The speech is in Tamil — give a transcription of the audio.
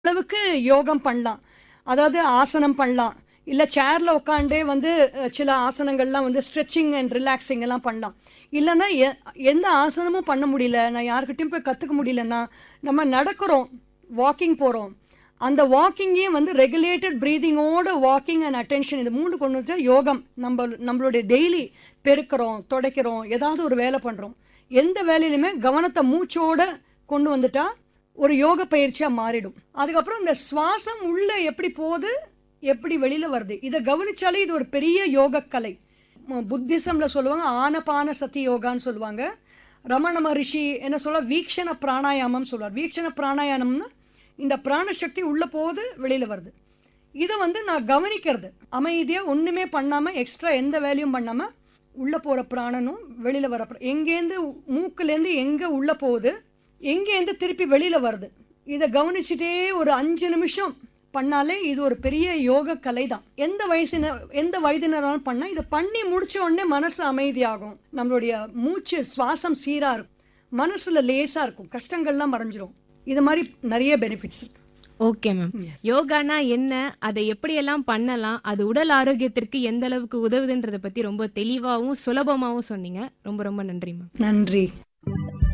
அளவுக்கு யோகம் பண்ணலாம் அதாவது ஆசனம் பண்ணலாம் இல்லை சேரில் உட்காண்டே வந்து அஹ், சில ஆசனங்கள்லாம் வந்து ஸ்ட்ரெச்சிங் அண்ட் ரிலாக்ஸிங் எல்லாம் பண்ணலாம் இல்லைன்னா எ- எந்த ஆசனமும் பண்ண முடியல நான் யார்கிட்டயும் போய் கற்றுக்க முடியலன்னா நம்ம நடக்கிறோம் வாக்கிங் போகிறோம் அந்த வாக்கிங்கே வந்து ரெகுலேட்டட் ப்ரீதிங்கோட வாக்கிங் அண்ட் அட்டென்ஷன் இது மூணு கொண்டு வந்துட்டா யோகம் நம்ம நம்மளுடைய டெய்லி பெருக்கிறோம் துடைக்கிறோம் ஏதாவது ஒரு வேலை பண்ணுறோம் எந்த வேலையிலுமே கவனத்தை மூச்சோட கொண்டு வந்துட்டா ஒரு யோக பயிற்சியாக மாறிடும் அதுக்கப்புறம் இந்த சுவாசம் உள்ள எப்படி போகுது எப்படி வெளியில் வருது இதை கவனிச்சாலே இது ஒரு பெரிய யோக கலை ம- புத்திசம்ல சொல்லுவாங்க ஆனபான சதி யோகான்னு சொல்லுவாங்க ரமண மகரிஷி என்ன சொல்ல வீக்ஷண பிராணாயாமம் சொல்லுவார் வீக்ஷண பிராணாயாமம்னா இந்த பிராணசக்தி உள்ள போகுது வெளியில வருது இதை வந்து நான் கவனிக்கிறது அமைதியாக ஒன்றுமே பண்ணாமல் எக்ஸ்ட்ரா எந்த வேலையும் பண்ணாமல் உள்ளே போகிற பிராணனும் வெளியில் வர பிர- எங்கேருந்து மூக்குலேருந்து எங்கே உள்ளே போகுது எங்கேருந்து திருப்பி வெளியில் வருது இதை கவனிச்சுட்டே ஒரு அஞ்சு நிமிஷம் பண்ணாலே இது ஒரு பெரிய யோக கலை தான் எந்த வயசின எந்த வயதினராலும் பண்ணால் இதை பண்ணி முடிச்ச உடனே மனசு அமைதியாகும் நம்மளுடைய மூச்சு சுவாசம் சீராக இருக்கும் மனசில் லேசாக இருக்கும் கஷ்டங்கள்லாம் மறைஞ்சிரும் இது மாதிரி நிறைய பெனிஃபிட்ஸ் இருக்கு ஓகே மேம் யோகானா என்ன அதை எப்படியெல்லாம் பண்ணலாம் அது உடல் ஆரோக்கியத்திற்கு எந்த அளவுக்கு உதவுதுன்றதை பத்தி ரொம்ப தெளிவாகவும் சுலபமாகவும் சொன்னீங்க ரொம்ப ரொம்ப நன்றி மேம் நன்றி